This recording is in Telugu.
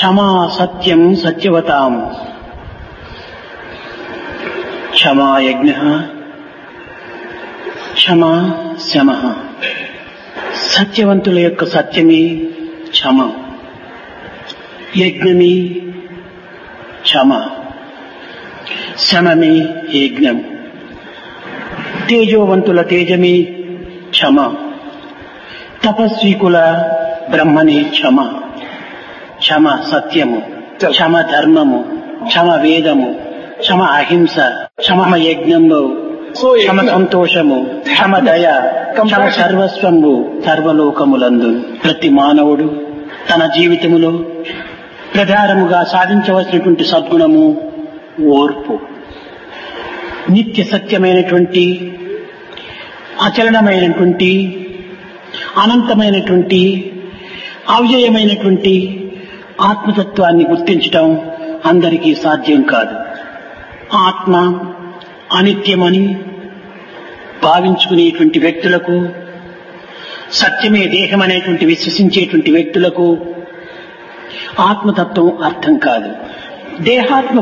క్షమా సత్యం సత్యవతాం క్షమా యజ్ఞ క్షమా శమ సత్యవంతుల యొక్క సత్యమే క్షమ యజ్ఞమే క్షమ శమమే యజ్ఞం తేజోవంతుల తేజమే క్షమ తపస్వికుల బ్రహ్మనే క్షమ క్షమ సత్యము క్షమ ధర్మము క్షమ వేదము క్షమ అహింస క్షమ యజ్ఞము క్షమ సంతోషము క్షమ దయ క్షమ సర్వస్వము సర్వలోకములందు ప్రతి మానవుడు తన జీవితములో ప్రధానముగా సాధించవలసినటువంటి సద్గుణము ఓర్పు నిత్య సత్యమైనటువంటి అచలనమైనటువంటి అనంతమైనటువంటి అవ్యయమైనటువంటి ఆత్మతత్వాన్ని గుర్తించటం అందరికీ సాధ్యం కాదు ఆత్మ అనిత్యమని భావించుకునేటువంటి వ్యక్తులకు సత్యమే దేహం అనేటువంటి విశ్వసించేటువంటి వ్యక్తులకు ఆత్మతత్వం అర్థం కాదు దేహాత్మ